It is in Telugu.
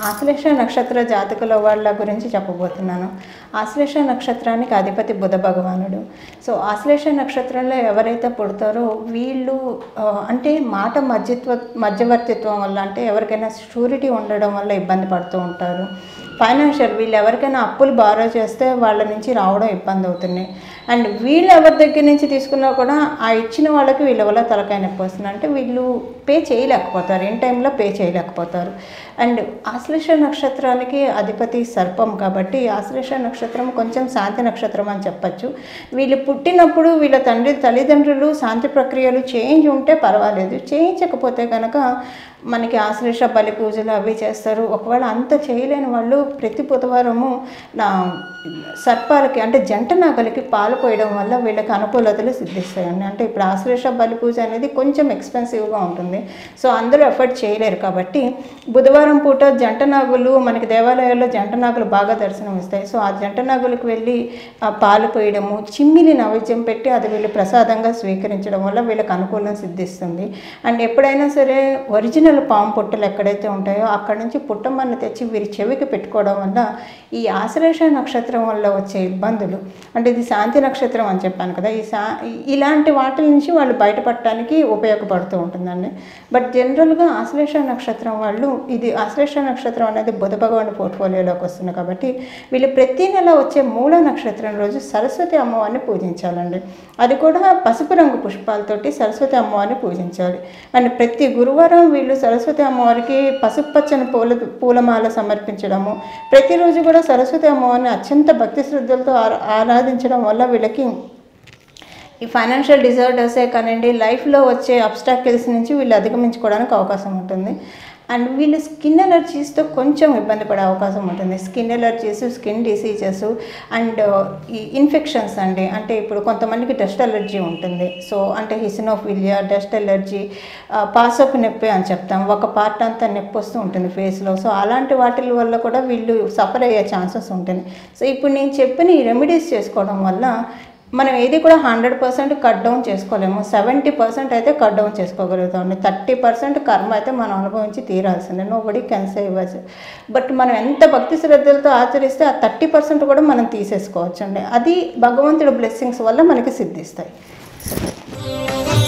ఆశ్లేష నక్షత్ర జాతకుల వాళ్ళ గురించి చెప్పబోతున్నాను ఆశ్లేష నక్షత్రానికి అధిపతి బుధ భగవానుడు సో ఆశ్లేష నక్షత్రంలో ఎవరైతే పుడతారో వీళ్ళు ఆ, అంటే మాట మధ్యత్వ మధ్యవర్తిత్వం వల్ల అంటే ఎవరికైనా షూరిటీ ఉండడం వల్ల ఇబ్బంది పడుతూ ఉంటారు ఫైనాన్షియల్ వీళ్ళు ఎవరికైనా అప్పులు బారో చేస్తే వాళ్ళ నుంచి రావడం ఇబ్బంది అవుతున్నాయి అండ్ వీళ్ళు ఎవరి దగ్గర నుంచి తీసుకున్నా కూడా ఆ ఇచ్చిన వాళ్ళకి వీళ్ళ వల్ల తలకాయ నొప్పి వస్తుంది అంటే వీళ్ళు పే చేయలేకపోతారు ఇన్ టైంలో పే చేయలేకపోతారు అండ్ ఆశ్లేష నక్షత్రానికి అధిపతి సర్పం కాబట్టి ఆశ్లేష నక్షత్రం కొంచెం శాంతి నక్షత్రం అని చెప్పచ్చు వీళ్ళు పుట్టినప్పుడు వీళ్ళ తండ్రి తల్లిదండ్రులు శాంతి ప్రక్రియలు చేంజ్ ఉంటే పర్వాలేదు చేయించకపోతే కనుక మనకి ఆశ్లేష బలి పూజలు అవి చేస్తారు ఒకవేళ అంత చేయలేని వాళ్ళు ప్రతి బుధవారము నా సర్పాలకి అంటే జంట నాగలకి పాలు పోయడం వల్ల వీళ్ళకి అనుకూలతలు సిద్ధిస్తాయండి అంటే ఇప్పుడు ఆశ్లేష బలి పూజ అనేది కొంచెం ఎక్స్పెన్సివ్గా ఉంటుంది సో అందరూ ఎఫర్ట్ చేయలేరు కాబట్టి బుధవారం పూట జంట నాగులు మనకి దేవాలయాల్లో జంట నాగులు బాగా దర్శనం ఇస్తాయి సో ఆ జంట నాగులకు వెళ్ళి ఆ పాలు పోయడము చిమ్మిలి నైవేద్యం పెట్టి అది వీళ్ళు ప్రసాదంగా స్వీకరించడం వల్ల వీళ్ళకి అనుకూలం సిద్ధిస్తుంది అండ్ ఎప్పుడైనా సరే ఒరిజినల్ పాము పుట్టలు ఎక్కడైతే ఉంటాయో అక్కడ నుంచి పుట్టమన్ను తెచ్చి వీరి చెవికి పెట్టుకోవడం వల్ల ఈ ఆశ్లేష నక్షత్రం వల్ల వచ్చే ఇబ్బందులు అంటే ఇది శాంతి నక్షత్రం అని చెప్పాను కదా ఈ శా ఇలాంటి వాటి నుంచి వాళ్ళు బయటపడటానికి ఉపయోగపడుతూ ఉంటుందండి బట్ జనరల్గా ఆశ్లేష నక్షత్రం వాళ్ళు ఇది ఆశ్లేష నక్షత్రం అనేది బుధ భగవాన్ పోర్ట్ఫోలియోలోకి వస్తుంది కాబట్టి వీళ్ళు ప్రతి నెల వచ్చే మూల నక్షత్రం రోజు సరస్వతి అమ్మవారిని పూజించాలండి అది కూడా పసుపు రంగు పుష్పాలతోటి సరస్వతి అమ్మవారిని పూజించాలి అండ్ ప్రతి గురువారం వీళ్ళు సరస్వతి అమ్మవారికి పసుపు పచ్చని పూల పూలమాల సమర్పించడము ప్రతిరోజు కూడా సరస్వతి అమ్మవారిని అత్యంత భక్తి శ్రద్ధలతో ఆరా- ఆరాధించడం వల్ల వీళ్ళకి ఈ ఫైనాన్షియల్ డిజార్డర్సే కానివ్వండి లైఫ్లో వచ్చే అబ్స్టాకిల్స్ నుంచి వీళ్ళు అధిగమించుకోవడానికి అవకాశం ఉంటుంది అండ్ వీళ్ళు స్కిన్ ఎలర్జీస్తో కొంచెం ఇబ్బంది పడే అవకాశం ఉంటుంది skin allergies skin diseases and ఈ ఇన్ఫెక్షన్స్ అండి అంటే ఇప్పుడు కొంతమందికి డస్ట్ ఎలర్జీ ఉంటుంది సో అంటే హిసినోఫిలియా డస్ట్ ఎలర్జీ పాసప్ నొప్పి అని చెప్తాం ఒక పార్ట్ అంతా నొప్పి వస్తూ ఉంటుంది ఫేస్లో సో అలాంటి వాటి వల్ల కూడా వీళ్ళు సఫర్ అయ్యే ఛాన్సెస్ ఉంటుంది సో ఇప్పుడు నేను చెప్పిన ఈ రెమెడీస్ చేసుకోవడం వల్ల మనం ఏది కూడా హండ్రెడ్ పర్సెంట్ కట్ డౌన్ చేసుకోలేము సెవెంటీ పర్సెంట్ అయితే కట్ డౌన్ చేసుకోగలుగుతాం థర్టీ పర్సెంట్ కర్మ అయితే మనం అనుభవించి తీరాల్సిందే nobody can save us but మనం ఎంత భక్తి శ్రద్ధలతో ఆచరిస్తే ఆ థర్టీ పర్సెంట్ కూడా మనం తీసేసుకోవచ్చు అండి అది భగవంతుడి బ్లెస్సింగ్స్ వల్ల మనకి సిద్ధిస్తాయి